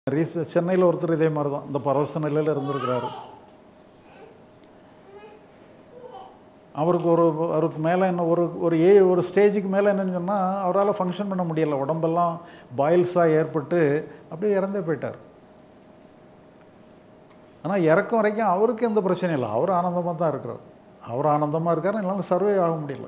ரீச சென்னையில் ஒருத்தர் இதே மாதிரி தான் இந்த பரவச நிலையில் இருந்திருக்கிறாரு அவருக்கு ஒரு அவருக்கு மேலே என்ன ஒரு ஒரு ஏ ஒரு ஸ்டேஜுக்கு மேலே என்னன்னு சொன்னால் அவரால் ஃபங்க்ஷன் பண்ண முடியல உடம்பெல்லாம் பாயில்ஸாக ஏற்பட்டு அப்படியே இறந்தே போயிட்டார் ஆனால் இறக்கும் வரைக்கும் அவருக்கு எந்த பிரச்சனையும் இல்லை அவர் ஆனந்தமாக தான் இருக்கிறார் அவர் ஆனந்தமாக இருக்கார் என்னால் சர்வே ஆக முடியல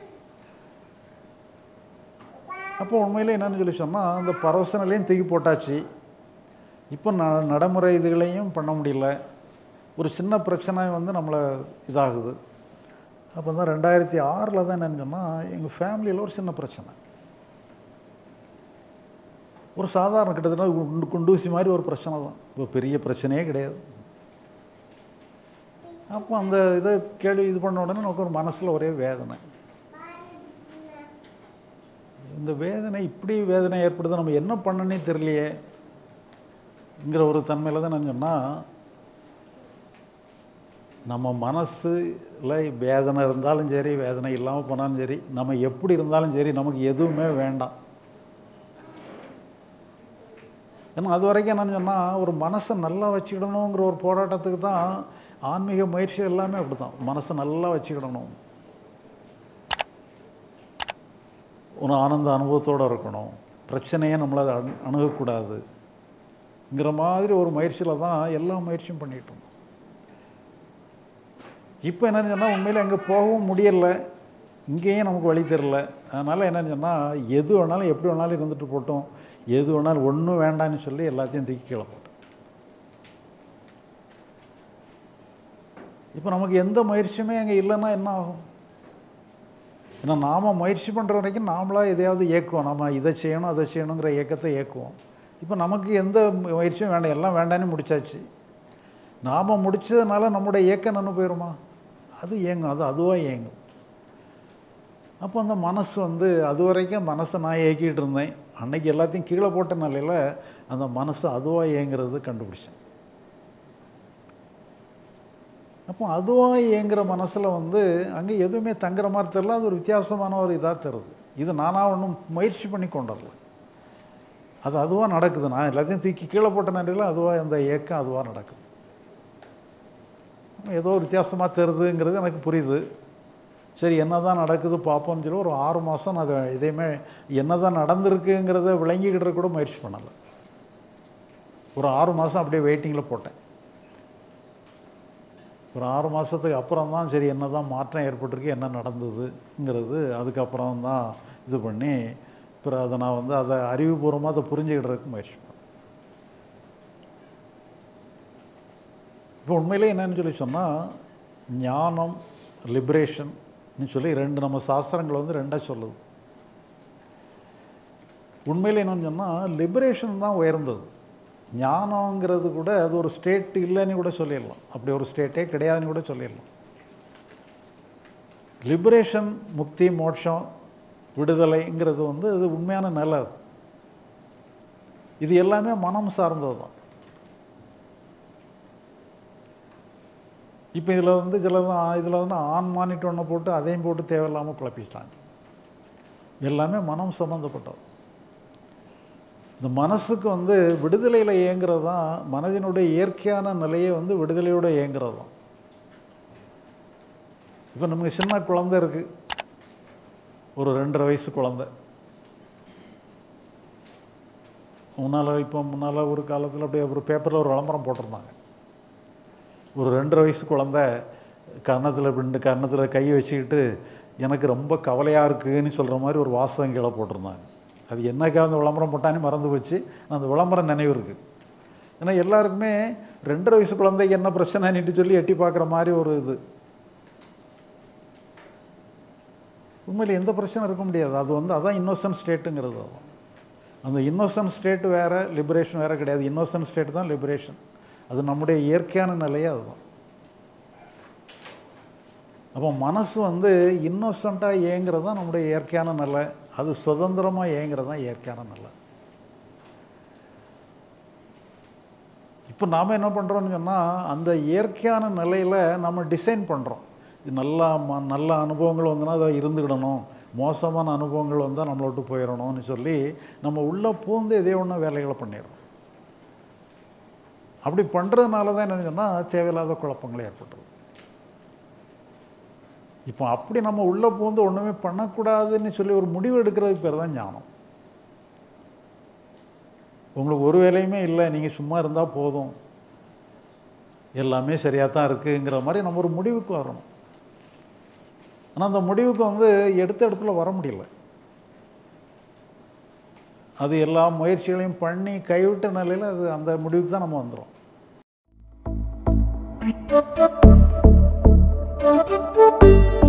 அப்போ உண்மையிலே என்னன்னு சொல்லி சொன்னால் அந்த பரவச நிலையும் தூக்கி போட்டாச்சு இப்போ ந நடைமுறை இதுகளையும் பண்ண முடியல ஒரு சின்ன பிரச்சனை வந்து நம்மளை இதாகுது அப்போ தான் ரெண்டாயிரத்தி ஆறில் தான் என்னன்னு சொன்னால் எங்கள் ஃபேமிலியில் ஒரு சின்ன பிரச்சனை ஒரு சாதாரண கிட்டத்தட்ட குண்டு குண்டூசி மாதிரி ஒரு பிரச்சனை தான் இப்போ பெரிய பிரச்சனையே கிடையாது அப்போ அந்த இதை கேள்வி இது பண்ண உடனே நமக்கு ஒரு மனசில் ஒரே வேதனை இந்த வேதனை இப்படி வேதனை ஏற்படுது நம்ம என்ன பண்ணனே தெரியலையே ங்கிற ஒரு தன்மையில் தான் நான் சொன்னால் நம்ம மனசுல வேதனை இருந்தாலும் சரி வேதனை இல்லாமல் போனாலும் சரி நம்ம எப்படி இருந்தாலும் சரி நமக்கு எதுவுமே வேண்டாம் ஏன்னா அது வரைக்கும் என்னன்னு சொன்னால் ஒரு மனசை நல்லா வச்சுக்கிடணுங்கிற ஒரு போராட்டத்துக்கு தான் ஆன்மீக முயற்சி எல்லாமே அப்படி தான் மனசை நல்லா வச்சுக்கிடணும் ஒரு ஆனந்த அனுபவத்தோடு இருக்கணும் பிரச்சனையே நம்மளை அணு அணுகக்கூடாதுங்கிற மாதிரி ஒரு முயற்சியில் தான் எல்லா முயற்சியும் பண்ணிட்டோம் இப்போ என்னன்னு சொன்னால் உண்மையில் அங்கே போகவும் முடியலை இங்கேயும் நமக்கு வழி தெரில அதனால் என்னன்னு சொன்னால் எது வேணாலும் எப்படி வேணாலும் இருந்துட்டு போட்டோம் எது வேணாலும் ஒன்றும் வேண்டாம்னு சொல்லி எல்லாத்தையும் தூக்கி கீழே போட்டோம் இப்போ நமக்கு எந்த முயற்சியுமே அங்கே இல்லைன்னா என்ன ஆகும் ஏன்னா நாம் முயற்சி பண்ணுற வரைக்கும் நாமளாக எதையாவது இயக்குவோம் நம்ம இதை செய்யணும் அதை செய்யணுங்கிற இயக்கத்தை இயக்குவோம் இப்போ நமக்கு எந்த முயற்சியும் வேண்டாம் எல்லாம் வேண்டான்னு முடிச்சாச்சு நாம் முடித்ததுனால நம்முடைய இயக்கம் நின்று போயிடுமா அது இயங்கும் அது அதுவாக இயங்கும் அப்போ அந்த மனசு வந்து அது வரைக்கும் மனசை நான் இயக்கிட்டு இருந்தேன் அன்னைக்கு எல்லாத்தையும் கீழே போட்ட நிலையில் அந்த மனசு அதுவாக இயங்குறது கண்டுபிடிச்சேன் அப்போ அதுவாக இயங்குற மனசில் வந்து அங்கே எதுவுமே தங்குற மாதிரி தெரில அது ஒரு வித்தியாசமான ஒரு இதாக தருது இது நானாக ஒன்றும் முயற்சி பண்ணி கொண்டுடல அது அதுவாக நடக்குது நான் எல்லாத்தையும் தூக்கி கீழே போட்ட நிலையில் அதுவாக அந்த இயக்கம் அதுவாக நடக்குது ஏதோ ஒரு வித்தியாசமாக தெரியுதுங்கிறது எனக்கு புரியுது சரி என்ன தான் நடக்குது பார்ப்போம்னு சொல்லி ஒரு ஆறு மாதம் நான் அதை இதையுமே என்ன தான் நடந்திருக்குங்கிறத விளங்கிக்கிட்டு கூட முயற்சி பண்ணலை ஒரு ஆறு மாதம் அப்படியே வெயிட்டிங்கில் போட்டேன் ஒரு ஆறு மாதத்துக்கு அப்புறம் தான் சரி என்ன தான் மாற்றம் ஏற்பட்டிருக்கு என்ன நடந்ததுங்கிறது அதுக்கப்புறம் தான் இது பண்ணி அப்புறம் அதை நான் வந்து அதை அறிவுபூர்வமாக அதை புரிஞ்சுக்கிடுறதுக்கு முயற்சி பண்ணேன் இப்போ உண்மையிலே என்னன்னு சொல்லி சொன்னால் ஞானம் லிபரேஷன் சொல்லி ரெண்டு நம்ம சாஸ்திரங்கள் வந்து ரெண்டாக சொல்லுது உண்மையில் என்னன்னு சொன்னால் லிபரேஷன் தான் உயர்ந்தது ஞானங்கிறது கூட அது ஒரு ஸ்டேட் இல்லைன்னு கூட சொல்லிடலாம் அப்படி ஒரு ஸ்டேட்டே கிடையாதுன்னு கூட சொல்லிடலாம் லிபரேஷன் முக்தி மோட்சம் விடுதலைங்கிறது வந்து அது உண்மையான நிலை இது எல்லாமே மனம் சார்ந்தது தான் இப்போ இதில் வந்து சில இதில் வந்து ஆன் மானிட்டு ஒன்று போட்டு அதையும் போட்டு தேவையில்லாமல் குழப்பிச்சிட்டாங்க எல்லாமே மனம் சம்மந்தப்பட்டது இந்த மனசுக்கு வந்து விடுதலையில் இயங்குறது தான் மனதினுடைய இயற்கையான நிலையை வந்து விடுதலையோடு இயங்குறது தான் இப்போ நமக்கு சின்ன குழந்தை இருக்குது ஒரு ரெண்டரை வயசு குழந்தை முன்னால் இப்போ முன்னால் ஒரு காலத்தில் அப்படியே ஒரு பேப்பரில் ஒரு விளம்பரம் போட்டிருந்தாங்க ஒரு ரெண்டரை வயசு குழந்த கன்னத்தில் பிண்டு கன்னத்தில் கை வச்சுக்கிட்டு எனக்கு ரொம்ப கவலையாக இருக்குதுன்னு சொல்கிற மாதிரி ஒரு வாசகம் கீழே போட்டிருந்தாங்க அது என்னக்கா அந்த விளம்பரம் போட்டானே மறந்து போச்சு அந்த விளம்பரம் நினைவு இருக்குது ஏன்னா எல்லாருக்குமே ரெண்டரை வயசு குழந்தைக்கு என்ன பிரச்சனைன்னுட்டு சொல்லி எட்டி பார்க்குற மாதிரி ஒரு இது உண்மையில் எந்த பிரச்சனை இருக்க முடியாது அது வந்து அதான் இன்னோசன்ட் ஸ்டேட்டுங்கிறது தான் அந்த இன்னோசன்ட் ஸ்டேட்டு வேறு லிபரேஷன் வேறு கிடையாது இன்னோசன்ட் ஸ்டேட் தான் லிபரேஷன் அது நம்முடைய இயற்கையான நிலையே அதுதான் அப்போ மனசு வந்து இன்னோசண்ட்டாக இயங்குறது தான் நம்முடைய இயற்கையான நிலை அது சுதந்திரமாக இயங்குறது தான் இயற்கையான நிலை இப்போ நாம் என்ன பண்ணுறோம்னு சொன்னால் அந்த இயற்கையான நிலையில் நம்ம டிசைன் பண்ணுறோம் இது நல்லா ம நல்ல அனுபவங்கள் வந்துன்னா அதை இருந்துக்கிடணும் மோசமான அனுபவங்கள் வந்தால் நம்மளை விட்டு போயிடணும்னு சொல்லி நம்ம உள்ளே பூந்து எதே ஒன்று வேலைகளை பண்ணிடுறோம் அப்படி பண்ணுறதுனால தான் என்ன சொன்னால் தேவையில்லாத குழப்பங்கள் ஏற்பட்டுருது இப்போ அப்படி நம்ம உள்ளே பூந்து ஒன்றுமே பண்ணக்கூடாதுன்னு சொல்லி ஒரு முடிவு எடுக்கிறதுக்கு பேர் தான் ஞானம் உங்களுக்கு ஒரு வேலையுமே இல்லை நீங்கள் சும்மா இருந்தால் போதும் எல்லாமே சரியாக தான் இருக்குங்கிற மாதிரி நம்ம ஒரு முடிவுக்கு வரணும் ஆனால் அந்த முடிவுக்கு வந்து எடுத்த இடத்துல வர முடியல அது எல்லா முயற்சிகளையும் பண்ணி கைவிட்ட நிலையில் அது அந்த முடிவுக்கு தான் நம்ம வந்துடும் Thank you.